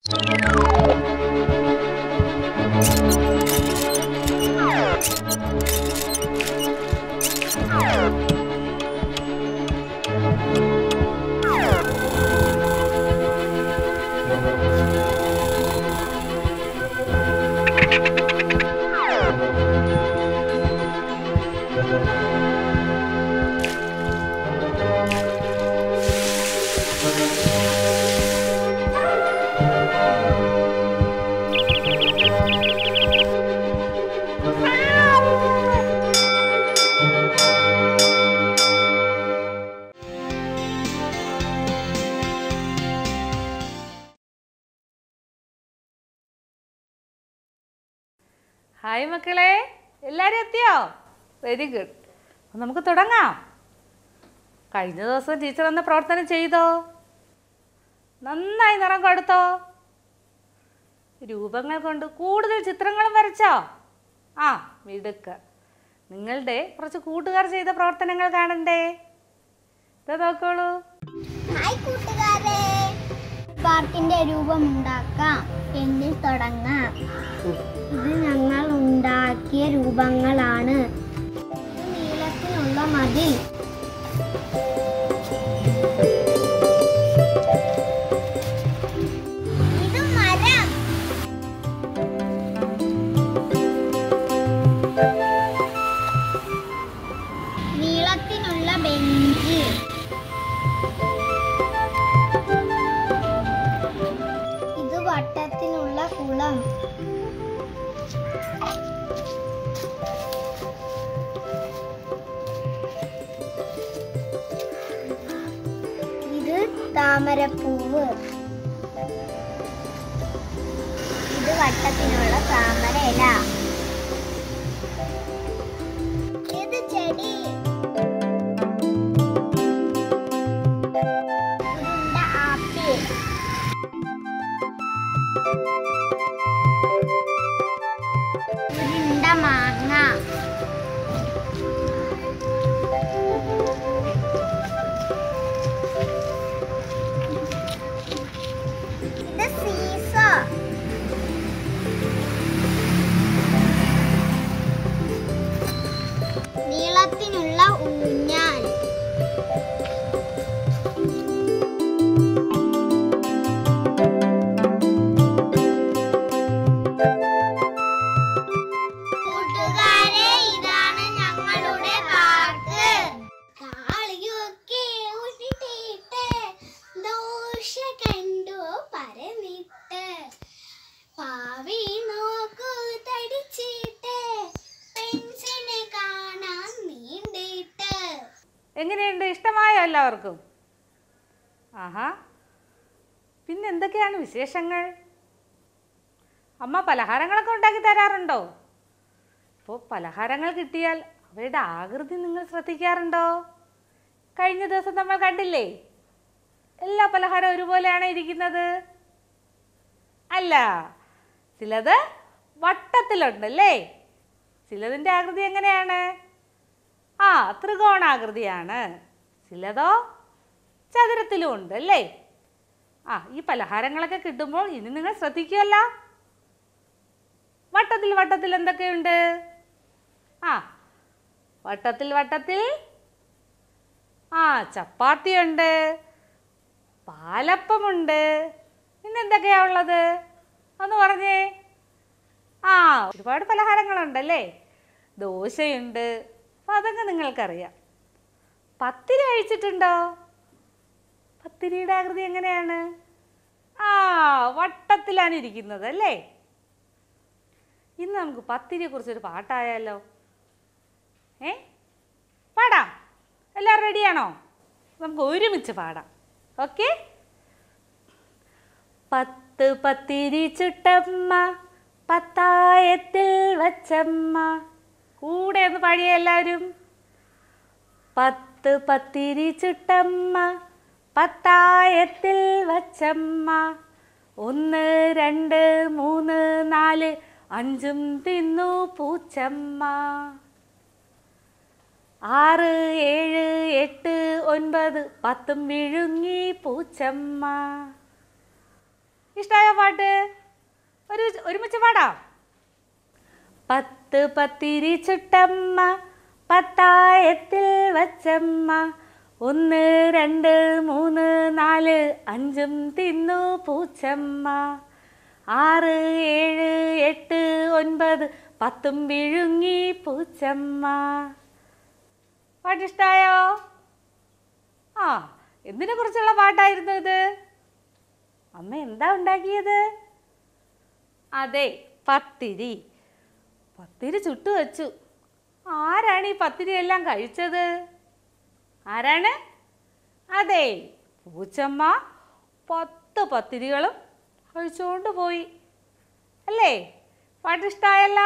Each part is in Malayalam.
ഹായ് മക്കളെ എല്ലാവരും എത്തിയോ വെരി ഗുഡ് അപ്പം നമുക്ക് തുടങ്ങാം കഴിഞ്ഞ ദിവസം ടീച്ചർ എന്ന പ്രവർത്തനം ചെയ്തോ നന്നായി നിറം കൊടുത്തോ രൂപങ്ങൾ കൊണ്ട് കൂടുതൽ ചിത്രങ്ങളും വരച്ചോ ആ മിടുക്ക് നിങ്ങളുടെ കുറച്ച് കൂട്ടുകാർ ചെയ്ത പ്രവർത്തനങ്ങൾ കാണണ്ടേ ഇത് നോക്കോളൂ ഹായ് കൂട്ടുകാരെ പാട്ടിന്റെ രൂപം ഉണ്ടാക്കാം എന്നിൽ തുടങ്ങാം ഇത് ഞങ്ങൾ ഉണ്ടാക്കിയ രൂപങ്ങളാണ് ഇത് നീളത്തിനുള്ള മതിൽ ഇത് മരം നീളത്തിനുള്ള ബെഞ്ച് ഇത് വട്ടത്തിനുള്ള കുളം ഇത് താമരപ്പൂവ് ഇത് വട്ടത്തിനുള്ള താമര ഇല ഇത് ചെടി ഉരുണ്ട ആപ്പിൾ ഉരുണ്ട മാങ്ങ ഇത് സീസോ നീളത്തിനുള്ള ഊഞ്ഞാൽ കൂട്ടുകാരെ ഇതാണ് ഞങ്ങളുടെ പാർക്ക് കാളിയൊക്കെ ഉരുട്ടിയിട്ട് ദോഷ കണ്ടു പരന്നിട്ട് പാവി നോക്കൂ തടിച്ചിട്ട് പെൻസിനെ കാണാൻ നീണ്ടിട്ട് എങ്ങനെയുണ്ട് ഇഷ്ടമായോ എല്ലാവർക്കും ആഹാ പിന്നെ എന്തൊക്കെയാണ് വിശേഷങ്ങൾ അമ്മ പലഹാരങ്ങളൊക്കെ ഉണ്ടാക്കി തരാറുണ്ടോ ഇപ്പോൾ പലഹാരങ്ങൾ കിട്ടിയാൽ അവയുടെ ആകൃതി നിങ്ങൾ ശ്രദ്ധിക്കാറുണ്ടോ കഴിഞ്ഞ ദിവസം നമ്മൾ കണ്ടില്ലേ എല്ലാ പലഹാരവും ഒരുപോലെയാണ് ഇരിക്കുന്നത് അല്ല ചിലത് വട്ടത്തിലുണ്ടല്ലേ ചിലതിൻ്റെ ആകൃതി എങ്ങനെയാണ് ആ ത്രികോണാകൃതിയാണ് ചിലതോ ചതുരത്തിലും ഉണ്ട് അല്ലേ ആ ഈ പലഹാരങ്ങളൊക്കെ കിട്ടുമ്പോൾ ഇനി നിങ്ങൾ ശ്രദ്ധിക്കുമല്ലോ വട്ടത്തിൽ വട്ടത്തിൽ എന്തൊക്കെയുണ്ട് ആ വട്ടത്തിൽ വട്ടത്തിൽ ആ ചപ്പാത്തിയുണ്ട് പാലപ്പമുണ്ട് പിന്നെന്തൊക്കെയാ ഉള്ളത് ഒന്ന് പറഞ്ഞേ ആ ഒരുപാട് പലഹാരങ്ങളുണ്ടല്ലേ ദോശയുണ്ട് അപ്പം അതൊക്കെ നിങ്ങൾക്കറിയാം പത്തിരി കഴിച്ചിട്ടുണ്ടോ പത്തിരിയുടെ ആകൃതി എങ്ങനെയാണ് ആ വട്ടത്തിലാണ് ഇരിക്കുന്നത് അല്ലേ ഇന്ന് നമുക്ക് പത്തിരിയെക്കുറിച്ചൊരു പാട്ടായാലോ ഏ പാടാം എല്ലാവരും റെഡിയാണോ നമുക്ക് ഒരുമിച്ച് പാടാം ഓക്കെ പത്ത് പത്തിരി ചുട്ടമ്മ പത്തായത്തിൽ വച്ചമ്മ കൂടെ ഒന്ന് പാടിയ എല്ലാവരും പത്ത് പത്തിരി ചുട്ടമ്മ പത്തായത്തിൽ വച്ചമ്മ ഒന്ന് രണ്ട് മൂന്ന് നാല് അഞ്ചും തിന്നു പൂച്ചമ്മ ആറ് ഏഴ് എട്ട് ഒൻപത് പത്തും വിഴുങ്ങി പൂച്ചമ്മ ഇഷ്ടമായോ പാട്ട് ഒരു ഒരുമിച്ച് പാടാം പത്ത് പത്തിരി ചുട്ടമ്മ പത്തായത്തിൽ വച്ചമ്മ ഒന്ന് രണ്ട് മൂന്ന് നാല് അഞ്ചും തിന്നു പൂച്ചമ്മ ആറ് ഏഴ് എട്ട് ഒൻപത് പത്തും വിഴുങ്ങി പൂച്ചമ്മ പാട്ടിഷ്ടായോ ആ എന്തിനെ കുറിച്ചുള്ള പാട്ടായിരുന്നു ഇത് അമ്മ എന്താ ഉണ്ടാക്കിയത് അതെ പത്തിരി പത്തിരി ചുട്ടു വെച്ചു ആരാണ് ഈ പത്തിരി എല്ലാം കഴിച്ചത് ആരാണ് അതെ പൂച്ചമ്മ പത്ത് പത്തിരികളും കഴിച്ചുകൊണ്ട് പോയി അല്ലേ പാട്ടിഷ്ടായല്ലോ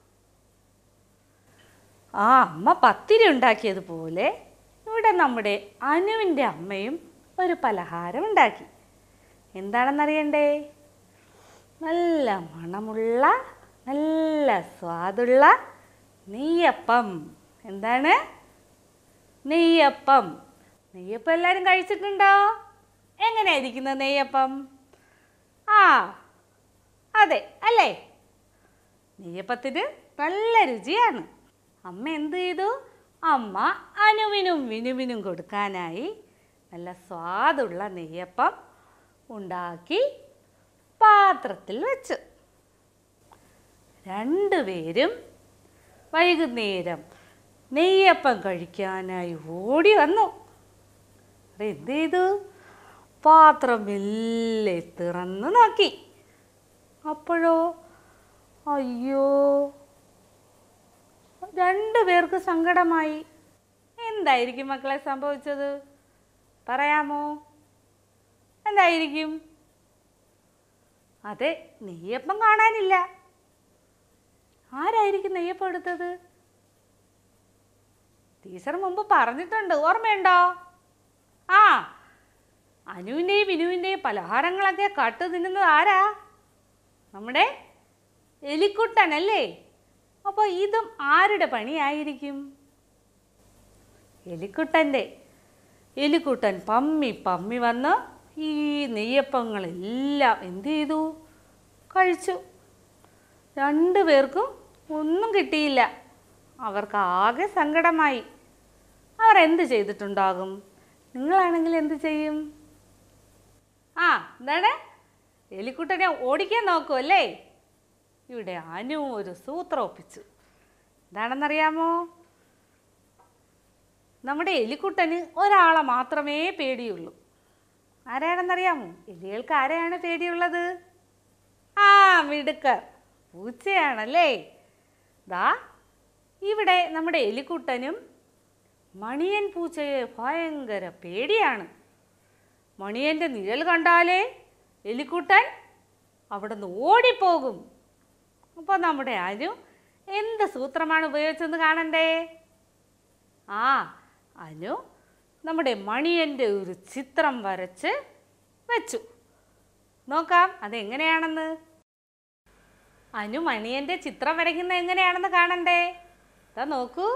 ആ അമ്മ പത്തിരി ഉണ്ടാക്കിയതുപോലെ ഇവിടെ നമ്മുടെ അനുവിൻ്റെ അമ്മയും ഒരു പലഹാരം ഉണ്ടാക്കി എന്താണെന്നറിയണ്ടേ നല്ല മണമുള്ള നല്ല സ്വാദുള്ള നെയ്യപ്പം എന്താണ് നെയ്യപ്പം നെയ്യപ്പം എല്ലാവരും കഴിച്ചിട്ടുണ്ടോ എങ്ങനെയായിരിക്കുന്നത് നെയ്യപ്പം ആ അതെ അല്ലേ നെയ്യപ്പത്തിന് നല്ല രുചിയാണ് അമ്മ എന്ത് ചെയ്തു അമ്മ അനുവിനും വിനുവിനും കൊടുക്കാനായി നല്ല സ്വാദുള്ള നെയ്യപ്പം ഉണ്ടാക്കി പാത്രത്തിൽ വെച്ചു രണ്ടുപേരും വൈകുന്നേരം നെയ്യപ്പം കഴിക്കാനായി ഓടി വന്നു അത് എന്ത് ചെയ്തു പാത്രം മെല്ലെ തുറന്നു നോക്കി അപ്പോഴോ അയ്യോ രണ്ടു പേർക്ക് സങ്കടമായി എന്തായിരിക്കും മക്കളെ സംഭവിച്ചത് പറയാമോ എന്തായിരിക്കും അതെ നെയ്യപ്പം കാണാനില്ല ആരായിരിക്കും നെയ്യപ്പം എടുത്തത് ടീച്ചർ മുമ്പ് പറഞ്ഞിട്ടുണ്ട് ഓർമ്മയുണ്ടോ ആ അനുവിൻ്റെയും വിനുവിൻ്റെയും പലഹാരങ്ങളൊക്കെ കട്ട് തിന്നുന്നത് ആരാ നമ്മുടെ എലിക്കുട്ടൻ അല്ലേ അപ്പോൾ ഇതും ആരുടെ പണിയായിരിക്കും എലിക്കുട്ടൻ്റെ എലിക്കുട്ടൻ പമ്മി പമ്മി വന്ന് ഈ നെയ്യപ്പങ്ങളെല്ലാം എന്ത് ചെയ്തു കഴിച്ചു രണ്ടു പേർക്കും ഒന്നും കിട്ടിയില്ല അവർക്ക് ആകെ സങ്കടമായി അവർ എന്ത് ചെയ്തിട്ടുണ്ടാകും നിങ്ങളാണെങ്കിൽ എന്ത് ചെയ്യും ആ എന്താണ് എലിക്കുട്ടനെ ഓടിക്കാൻ നോക്കും അല്ലേ ഇവിടെ അനു ഒരു സൂത്രം ഒപ്പിച്ചു എന്താണെന്നറിയാമോ നമ്മുടെ എലിക്കുട്ടന് ഒരാളെ മാത്രമേ പേടിയുള്ളൂ ആരാണെന്നറിയാമോ എലികൾക്ക് ആരെയാണ് പേടിയുള്ളത് ആ മിടുക്കർ പൂച്ചയാണല്ലേ ദാ ഇവിടെ നമ്മുടെ എലിക്കുട്ടനും മണിയൻ പൂച്ചയെ ഭയങ്കര പേടിയാണ് മണിയൻ്റെ നിഴൽ കണ്ടാലേ എലിക്കുട്ടൻ അവിടെ നിന്ന് ഓടിപ്പോകും അപ്പോൾ നമ്മുടെ അനു എന്ത് സൂത്രമാണ് ഉപയോഗിച്ചെന്ന് കാണണ്ടേ ആ അനു നമ്മുടെ മണിയൻ്റെ ഒരു ചിത്രം വരച്ച് വെച്ചു നോക്കാം അതെങ്ങനെയാണെന്ന് അനു മണിയൻ്റെ ചിത്രം വരയ്ക്കുന്നത് എങ്ങനെയാണെന്ന് കാണണ്ടേ ഇതാ നോക്കൂ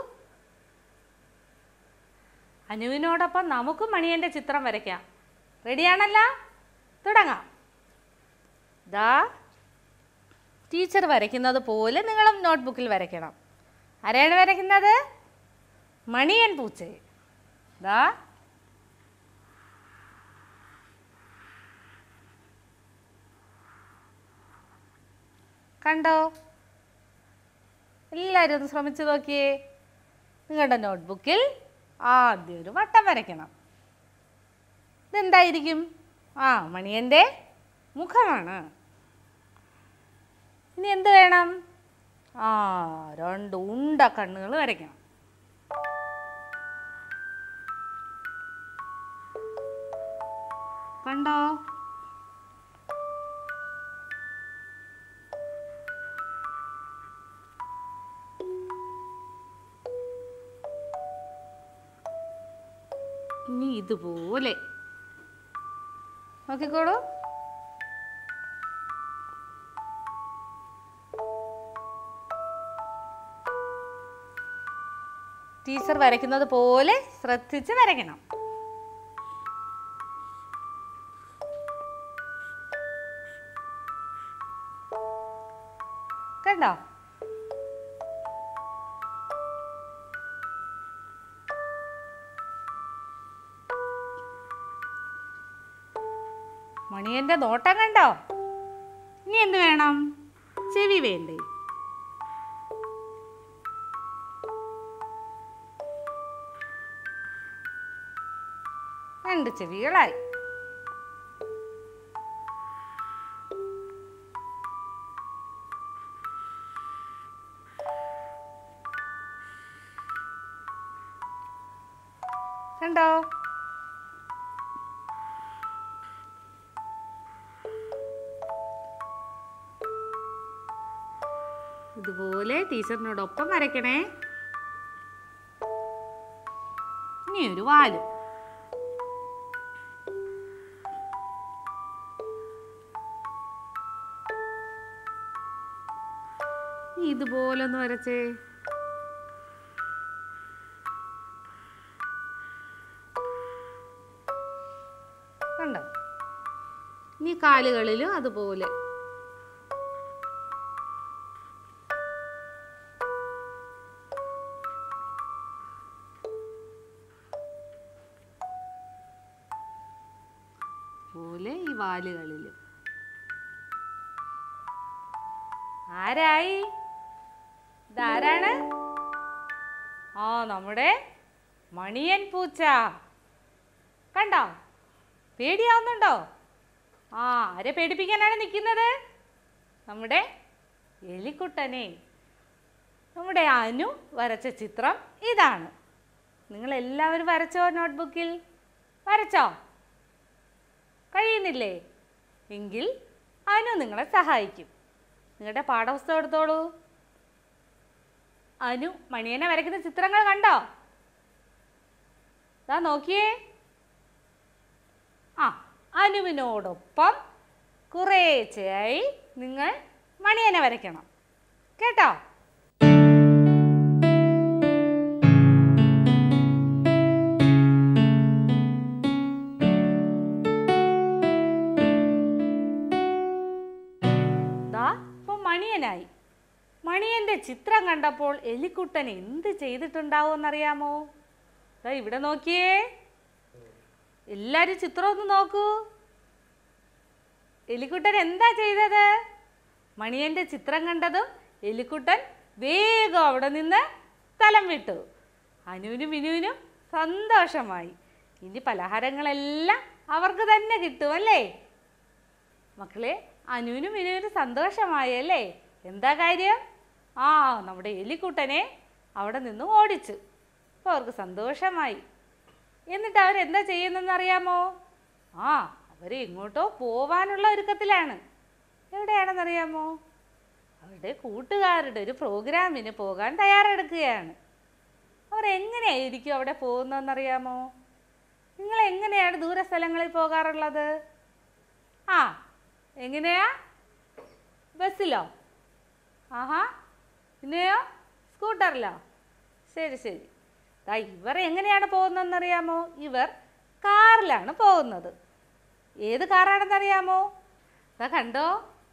അനുവിനോടൊപ്പം നമുക്കും മണിയൻ്റെ ചിത്രം വരയ്ക്കാം റെഡിയാണല്ലോ തുടങ്ങാം ദാ ടീച്ചർ വരയ്ക്കുന്നത് പോലെ നിങ്ങളും നോട്ട്ബുക്കിൽ വരയ്ക്കണം ആരാണ് വരയ്ക്കുന്നത് മണിയൻ പൂച്ചയെ ദാ കണ്ടോ എല്ലാവരും ഒന്ന് ശ്രമിച്ചു നോക്കിയേ നിങ്ങളുടെ നോട്ട്ബുക്കിൽ ആദ്യം ഒരു വട്ടം വരയ്ക്കണം ഇതെന്തായിരിക്കും ആ മണിയൻ്റെ മുഖമാണ് ഇനി എന്ത് വേണം ആ രണ്ട് ഉണ്ട കണ്ണുകൾ വരയ്ക്കണം കണ്ടോ ഇനി ഇതുപോലെ നോക്കിക്കോളൂ ടീച്ചർ വരയ്ക്കുന്നത് പോലെ ശ്രദ്ധിച്ച് വരയ്ക്കണം കണ്ടോ മണിയന്റെ നോട്ടം കണ്ടോ ഇനി എന്ത് വേണം ചെവി വേണ്ടേ രണ്ട് ചെവികളായി കണ്ടോ ഇതുപോലെ ടീച്ചറിനോടൊപ്പം വരയ്ക്കണേ ഇനി ഒരു വാലും ഇനി ഇതുപോലെ ഒന്ന് വരച്ചേ കണ്ടോ ഇനി കാലുകളിലും അതുപോലെ പോലെ ഈ വാലുകളിലും ആരായി ഇതാരാണ് ആ നമ്മുടെ മണിയൻ പൂച്ച കണ്ടോ പേടിയാവുന്നുണ്ടോ ആ ആരെ പേടിപ്പിക്കാനാണ് നിൽക്കുന്നത് നമ്മുടെ എലിക്കുട്ടനെ നമ്മുടെ അനു വരച്ച ചിത്രം ഇതാണ് നിങ്ങൾ എല്ലാവരും വരച്ചോ നോട്ട്ബുക്കിൽ വരച്ചോ കഴിയുന്നില്ലേ എങ്കിൽ അനു നിങ്ങളെ സഹായിക്കും നിങ്ങളുടെ പാഠപുസ്തകം എടുത്തോളൂ അനു മണിയനെ വരയ്ക്കുന്ന ചിത്രങ്ങൾ കണ്ടോ ദാ നോക്കിയേ ആ അനുവിനോടൊപ്പം കുറേശ്ശെയായി നിങ്ങൾ മണിയനെ വരയ്ക്കണം കേട്ടോ ദാ ഇപ്പൊ മണിയനായി മണിയന്റെ ചിത്രം കണ്ടപ്പോൾ എലിക്കുട്ടൻ എന്ത് ചെയ്തിട്ടുണ്ടാവുമെന്നറിയാമോ ദാ ഇവിടെ നോക്കിയേ എല്ലാരും ചിത്രം ഒന്ന് നോക്കൂ എലിക്കുട്ടൻ എന്താ ചെയ്തത് മണിയന്റെ ചിത്രം കണ്ടതും എലിക്കുട്ടൻ വേഗം അവിടെ നിന്ന് സ്ഥലം വിട്ടു അനുവിനും വിനുവിനും സന്തോഷമായി ഇനി പലഹാരങ്ങളെല്ലാം അവർക്ക് തന്നെ കിട്ടും അല്ലേ മക്കളെ അനുവിനും വിനുവിനും സന്തോഷമായി അല്ലേ എന്താ കാര്യം ആ നമ്മുടെ എലിക്കുട്ടനെ അവിടെ നിന്ന് ഓടിച്ചു അപ്പോൾ അവർക്ക് സന്തോഷമായി എന്നിട്ട് അവരെന്താ ചെയ്യുന്നതെന്ന് അറിയാമോ ആ അവർ എങ്ങോട്ടോ പോവാനുള്ള ഒരുക്കത്തിലാണ് എവിടെയാണെന്നറിയാമോ അവരുടെ കൂട്ടുകാരുടെ ഒരു പ്രോഗ്രാമിന് പോകാൻ തയ്യാറെടുക്കുകയാണ് അവർ എങ്ങനെയായിരിക്കും അവിടെ പോകുന്നതെന്നറിയാമോ നിങ്ങൾ എങ്ങനെയാണ് ദൂര സ്ഥലങ്ങളിൽ പോകാറുള്ളത് ആ എങ്ങനെയാ ബസ്സിലോ ആഹാ പിന്നെയോ സ്കൂട്ടറിലോ ശരി ശരി ദാ ഇവർ എങ്ങനെയാണ് പോകുന്നതെന്നറിയാമോ ഇവർ കാറിലാണ് പോകുന്നത് ഏത് കാറാണെന്നറിയാമോ ദാ കണ്ടോ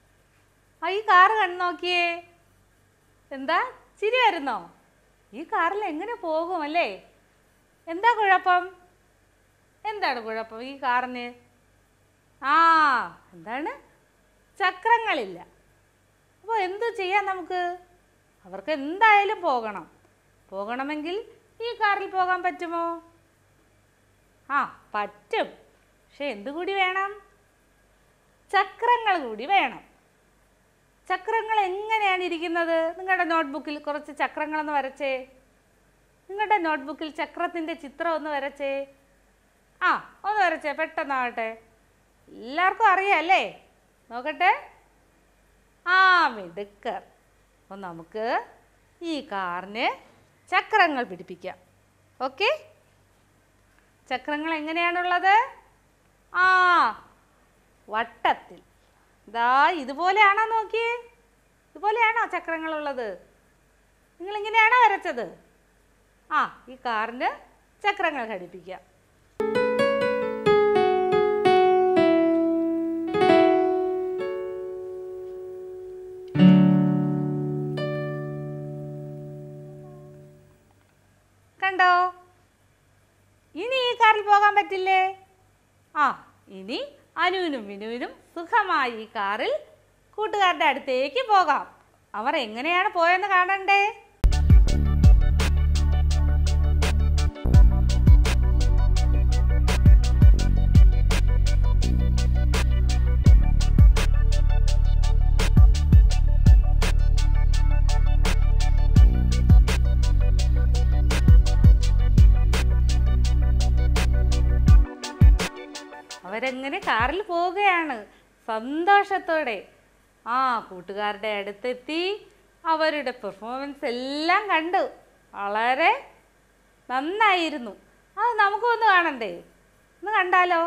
ആ ഈ കാറ് കണ്ടു നോക്കിയേ എന്താ ചിരി വരുന്നോ ഈ കാറിൽ എങ്ങനെ പോകും അല്ലേ എന്താ കുഴപ്പം എന്താണ് കുഴപ്പം ഈ കാറിന് ആ എന്താണ് ചക്രങ്ങളില്ല അപ്പോൾ എന്തു ചെയ്യാം നമുക്ക് അവർക്ക് എന്തായാലും പോകണം പോകണമെങ്കിൽ ഈ കാറിൽ പോകാൻ പറ്റുമോ ആ പറ്റും പക്ഷെ എന്തു കൂടി വേണം ചക്രങ്ങൾ കൂടി വേണം ചക്രങ്ങൾ എങ്ങനെയാണ് ഇരിക്കുന്നത് നിങ്ങളുടെ നോട്ട്ബുക്കിൽ കുറച്ച് ചക്രങ്ങളൊന്ന് വരച്ചേ നിങ്ങളുടെ നോട്ട്ബുക്കിൽ ചക്രത്തിൻ്റെ ചിത്രം ഒന്ന് വരച്ചേ ആ ഒന്ന് വരച്ചേ പെട്ടെന്നാവട്ടെ എല്ലാവർക്കും അറിയാം അല്ലേ നോക്കട്ടെ ആ മിടുക്കർ അപ്പോൾ നമുക്ക് ഈ കാറിന് ചക്രങ്ങൾ പിടിപ്പിക്കാം ഓക്കെ ചക്രങ്ങൾ എങ്ങനെയാണുള്ളത് ആ വട്ടത്തിൽ ദാ ഇതുപോലെയാണോ നോക്കിയേ ഇതുപോലെയാണോ ചക്രങ്ങളുള്ളത് നിങ്ങളിങ്ങനെയാണോ വരച്ചത് ആ ഈ കാറിന് ചക്രങ്ങൾ ഘടിപ്പിക്കാം പറ്റില്ലേ ആ ഇനി അനുവിനും വിനുവിനും സുഖമായി ഈ കാറിൽ കൂട്ടുകാരുടെ അടുത്തേക്ക് പോകാം അവർ എങ്ങനെയാണ് പോയെന്ന് കാണണ്ടേ അവരെങ്ങനെ കാറിൽ പോവുകയാണ് സന്തോഷത്തോടെ ആ കൂട്ടുകാരുടെ അടുത്തെത്തി അവരുടെ പെർഫോമൻസ് എല്ലാം കണ്ടു വളരെ നന്നായിരുന്നു അത് നമുക്കൊന്ന് കാണണ്ടേ ഒന്ന് കണ്ടാലോ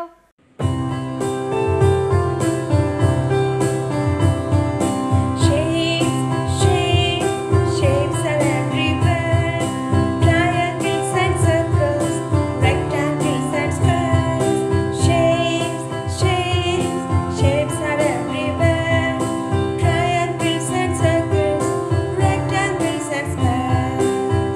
Shapes, shapes, shapes are everywhere. Triangles and circles, rectangles and squares. Shapes, shapes, shapes are everywhere. Triangles and circles, rectangles and squares.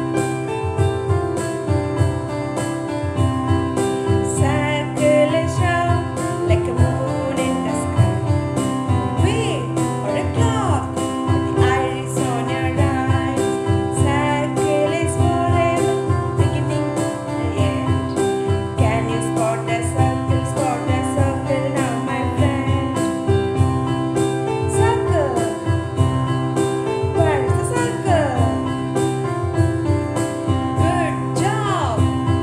Circle is round like a moon in the sky. Wave or a clock with the iris on your eyes. Circle is forever, beginning and end. Can you spot the circle? Spot the circle now, my friend. Circle. Where is the circle? Good job.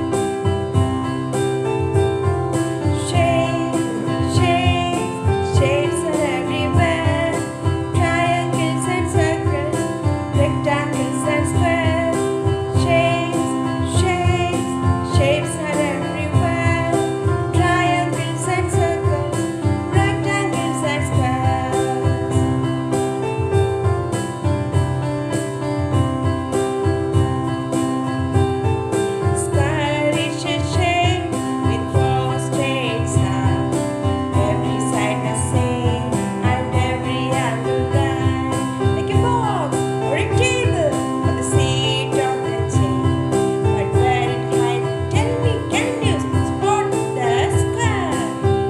Shapes, shapes, shapes are everywhere. Triangles and circles, rectangles and squares. Shapes, shapes, shapes are everywhere. Triangles and circles, rectangles and squares. Square is a shape with four straight sides. Every side the same and every angle right. Like a box or a table or the seat of the chair. But where it hides, tell me, can you spot the square?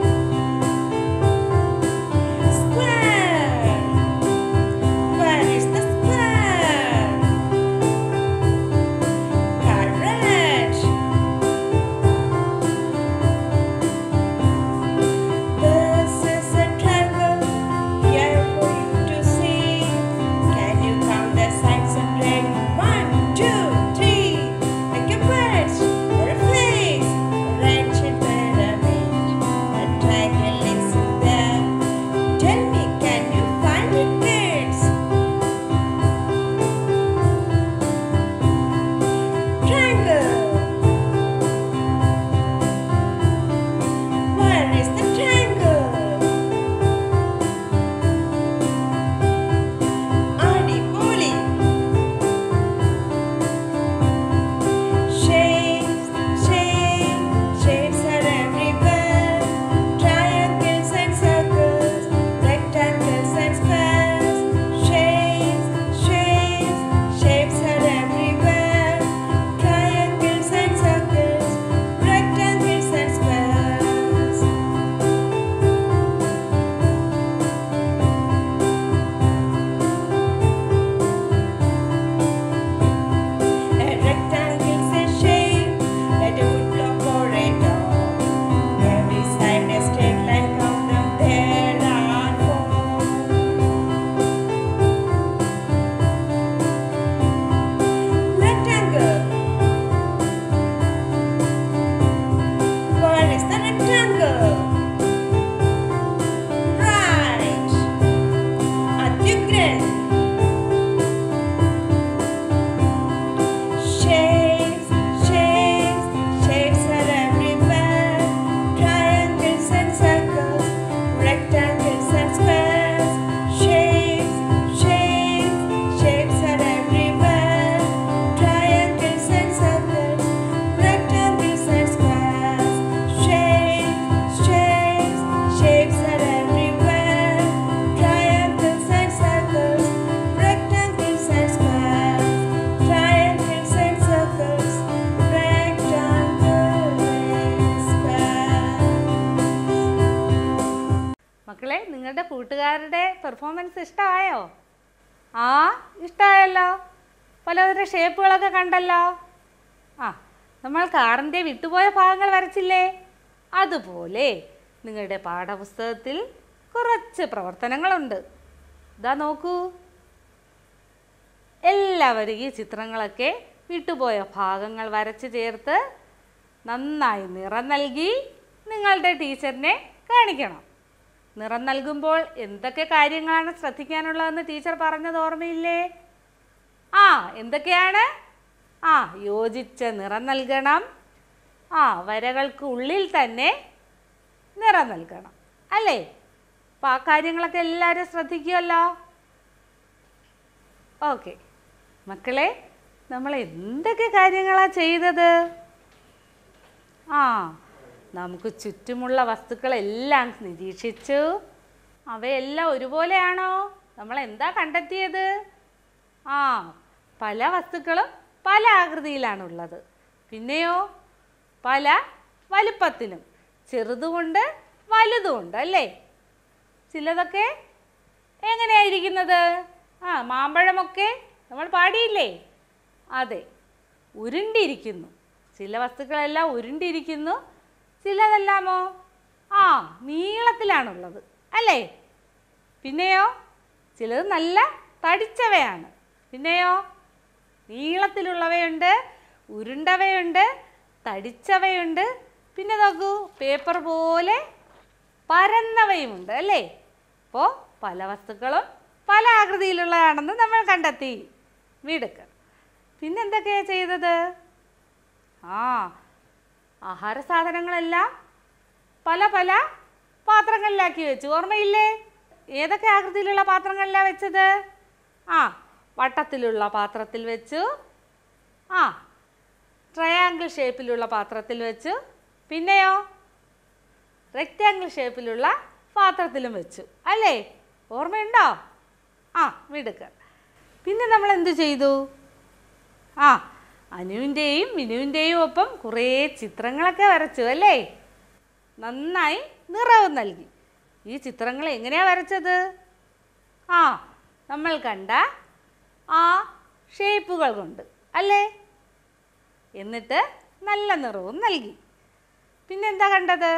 Square. Where is the square? Correct. This is a triangle here for you to see. Can you count the sides and break? One, two, three. Like a bird or a face, a wretched pyramid. A triangle is there. Tell me, can you find it, kids? Triangle. Where is the triangle? Adipoli. Shapes, shapes, shapes are everywhere. Triangles and circles, rectangles കൂട്ടുകാരുടെ പെർഫോമൻസ് ഇഷ്ടമായോ ആ ഇഷ്ടമായല്ലോ പലതരം ഷേപ്പുകളൊക്കെ കണ്ടല്ലോ ആ നമ്മൾ കാറിൻ്റെ വിട്ടുപോയ ഭാഗങ്ങൾ വരച്ചില്ലേ അതുപോലെ നിങ്ങളുടെ പാഠപുസ്തകത്തിൽ കുറച്ച് പ്രവർത്തനങ്ങളുണ്ട് ഇതാ നോക്കൂ എല്ലാവരും ഈ ചിത്രങ്ങളൊക്കെ വിട്ടുപോയ ഭാഗങ്ങൾ വരച്ച് ചേർത്ത് നന്നായി നിറം നൽകി നിങ്ങളുടെ ടീച്ചറിനെ കാണിക്കണം നിറം നൽകുമ്പോൾ എന്തൊക്കെ കാര്യങ്ങളാണ് ശ്രദ്ധിക്കാനുള്ളതെന്ന് ടീച്ചർ പറഞ്ഞത് ഓർമ്മയില്ലേ ആ എന്തൊക്കെയാണ് ആ യോജിച്ച നിറം നൽകണം ആ വരകൾക്ക് ഉള്ളിൽ തന്നെ നിറം നൽകണം അല്ലേ അപ്പോൾ ആ കാര്യങ്ങളൊക്കെ എല്ലാവരും ശ്രദ്ധിക്കുമല്ലോ ഓക്കെ മക്കളെ നമ്മൾ എന്തൊക്കെ കാര്യങ്ങളാണ് ചെയ്തത് ആ നമുക്ക് ചുറ്റുമുള്ള വസ്തുക്കളെല്ലാം നിരീക്ഷിച്ചു അവയെല്ലാം ഒരുപോലെയാണോ നമ്മൾ എന്താ കണ്ടെത്തിയത് ആ പല വസ്തുക്കളും പല ആകൃതിയിലാണുള്ളത് പിന്നെയോ പല വലുപ്പത്തിനും ചെറുതുകൊണ്ട് വലുതുമുണ്ട് അല്ലേ ചിലതൊക്കെ എങ്ങനെയായിരിക്കുന്നത് ആ മാമ്പഴമൊക്കെ നമ്മൾ പാടിയില്ലേ അതെ ഉരുണ്ടിരിക്കുന്നു ചില വസ്തുക്കളെല്ലാം ഉരുണ്ടിരിക്കുന്നു ചിലതെല്ലാമോ ആ നീളത്തിലാണുള്ളത് അല്ലേ പിന്നെയോ ചിലത് നല്ല തടിച്ചവയാണ് പിന്നെയോ നീളത്തിലുള്ളവയുണ്ട് ഉരുണ്ടവയുണ്ട് തടിച്ചവയുണ്ട് പിന്നെ നോക്കൂ പേപ്പർ പോലെ പരന്നവയുമുണ്ട് അല്ലേ അപ്പോൾ പല വസ്തുക്കളും പല ആകൃതിയിലുള്ളതാണെന്ന് നമ്മൾ കണ്ടെത്തി വീടുക്ക് പിന്നെ എന്തൊക്കെയാണ് ചെയ്തത് ആ ആഹാര സാധനങ്ങളെല്ലാം പല പല പാത്രങ്ങളിലാക്കി വെച്ചു ഓർമ്മയില്ലേ ഏതൊക്കെ ആകൃതിയിലുള്ള പാത്രങ്ങളിലാണ് വെച്ചത് ആ വട്ടത്തിലുള്ള പാത്രത്തിൽ വെച്ചു ആ ട്രയാങ്കിൾ ഷേപ്പിലുള്ള പാത്രത്തിൽ വെച്ചു പിന്നെയോ റെക്റ്റാങ്കിൾ ഷേപ്പിലുള്ള പാത്രത്തിലും വെച്ചു അല്ലേ ഓർമ്മയുണ്ടോ ആ മിടുക്ക പിന്നെ നമ്മൾ എന്ത് ചെയ്തു ആ അനുവിൻ്റെയും മിനുവിൻ്റെയും ഒപ്പം കുറേ ചിത്രങ്ങളൊക്കെ വരച്ചു അല്ലേ നന്നായി നിറവ് നൽകി ഈ ചിത്രങ്ങൾ എങ്ങനെയാണ് വരച്ചത് ആ നമ്മൾ കണ്ട ആ ഷേപ്പുകൾ കൊണ്ട് അല്ലേ എന്നിട്ട് നല്ല നിറവും നൽകി പിന്നെന്താ കണ്ടത്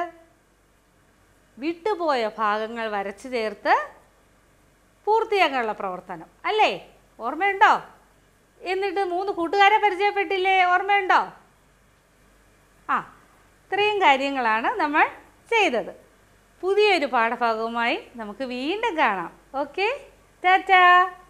വിട്ടുപോയ ഭാഗങ്ങൾ വരച്ചു ചേർത്ത് പൂർത്തിയാക്കാനുള്ള പ്രവർത്തനം അല്ലേ ഓർമ്മയുണ്ടോ എന്നിട്ട് മൂന്ന് കൂട്ടുകാരെ പരിചയപ്പെട്ടില്ലേ ഓർമ്മയുണ്ടോ ആ ഇത്രയും കാര്യങ്ങളാണ് നമ്മൾ ചെയ്തത് പുതിയൊരു പാഠഭാഗവുമായി നമുക്ക് വീണ്ടും കാണാം ഓക്കെ ടാറ്റാ